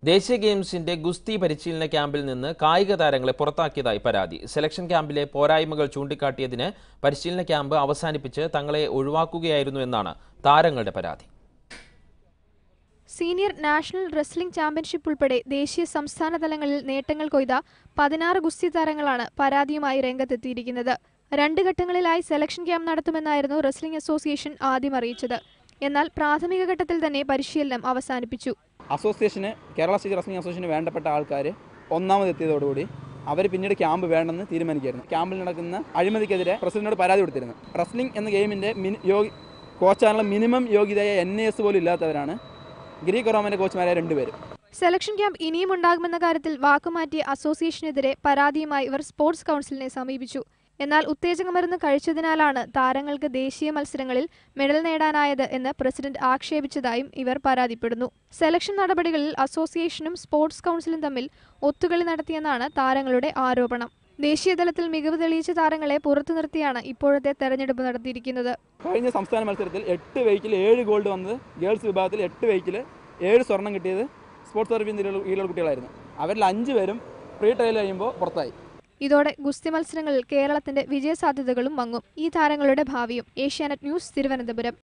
ദേശീയ ഗെയിംസിന്റെ ഗുസ്തി പരിശീലന ക്യാമ്പിൽ നിന്ന് കായിക താരങ്ങളെ പുറത്താക്കിയതായി പരാതി സെലക്ഷൻ ക്യാമ്പിലെ പോരായ്മകൾ ചൂണ്ടിക്കാട്ടിയതിന് പരിശീലന ക്യാമ്പ് അവസാനിപ്പിച്ച് തങ്ങളെ ഒഴിവാക്കുകയായിരുന്നു എന്നാണ് താരങ്ങളുടെ പരാതി സീനിയർ നാഷണൽ റെസ്ലിംഗ് ചാമ്പ്യൻഷിപ്പ് ഉൾപ്പെടെ ദേശീയ സംസ്ഥാന തലങ്ങളിൽ നേട്ടങ്ങൾ കൊയ്ത പതിനാറ് ഗുസ്തി താരങ്ങളാണ് പരാതിയുമായി രംഗത്തെത്തിയിരിക്കുന്നത് രണ്ട് ഘട്ടങ്ങളിലായി സെലക്ഷൻ ക്യാമ്പ് നടത്തുമെന്നായിരുന്നു റെസ്ലിംഗ് അസോസിയേഷൻ ആദ്യം അറിയിച്ചത് എന്നാൽ പ്രാഥമിക ഘട്ടത്തിൽ തന്നെ പരിശീലനം അവസാനിപ്പിച്ചു അസോസിയേഷന് കേരള സ്റ്റേറ്റ് റെസ്ലിംഗ് അസോസിയേഷന് വേണ്ടപ്പെട്ട ആൾക്കാർ ഒന്നാമതെത്തിയതോടുകൂടി അവർ പിന്നീട് ക്യാമ്പ് വേണ്ടെന്ന് തീരുമാനിക്കുകയായിരുന്നു ക്യാമ്പിൽ നടക്കുന്ന അഴിമതിക്കെതിരെ പ്രസിഡന്റിനോട് പരാതി കൊടുത്തിരുന്നു റെസ്ലിംഗ് എന്ന ഗെയിമിൻ്റെ മിനി യോഗി കോച്ചാനുള്ള മിനിമം യോഗ്യതയായ എൻ എസ് പോലും ഇല്ലാത്തവരാണ് ഗ്രീക്ക് റോമൻ്റെ കോച്ച്മാരായ രണ്ടുപേരും സെലക്ഷൻ ക്യാമ്പ് ഇനിയും ഉണ്ടാകുമെന്ന കാര്യത്തിൽ വാക്കുമാറ്റിയ അസോസിയേഷനെതിരെ പരാതിയുമായി ഇവർ സ്പോർട്സ് കൗൺസിലിനെ സമീപിച്ചു എന്നാൽ ഉത്തേജക മരുന്ന് കഴിച്ചതിനാലാണ് താരങ്ങൾക്ക് ദേശീയ മത്സരങ്ങളിൽ മെഡൽ നേടാനായത് എന്ന് പ്രസിഡന്റ് ആക്ഷേപിച്ചതായും ഇവർ പരാതിപ്പെടുന്നു സെലക്ഷൻ നടപടികളിൽ അസോസിയേഷനും സ്പോർട്സ് കൗൺസിലും തമ്മിൽ ഒത്തുകളി നടത്തിയെന്നാണ് താരങ്ങളുടെ ആരോപണം ദേശീയതലത്തിൽ മികവ് തെളിയിച്ച താരങ്ങളെ പുറത്തു നിർത്തിയാണ് ഇപ്പോഴത്തെ തെരഞ്ഞെടുപ്പ് നടത്തിയിരിക്കുന്നത് കഴിഞ്ഞ സംസ്ഥാന മത്സരത്തിൽ എട്ട് വെയ്ക്കിൽ ഏഴ് ഗോൾഡ് വന്നത് ഗേൾസ് വിഭാഗത്തിൽ എട്ട് വെയ്ക്കിൽ ഏഴ് സ്വർണം കിട്ടിയത് സ്പോർട്സ് സർവീസ് ഈലുള്ള കുട്ടികളായിരുന്നു അവരിൽ അഞ്ച് പേരും പ്രീ ട്രയൽ കഴിയുമ്പോൾ പുറത്തായി ഇതോടെ ഗുസ്തി മത്സരങ്ങളിൽ കേരളത്തിന്റെ വിജയസാധ്യതകളും മങ്ങും ഈ താരങ്ങളുടെ ഭാവിയും ഏഷ്യാനെറ്റ് ന്യൂസ് തിരുവനന്തപുരം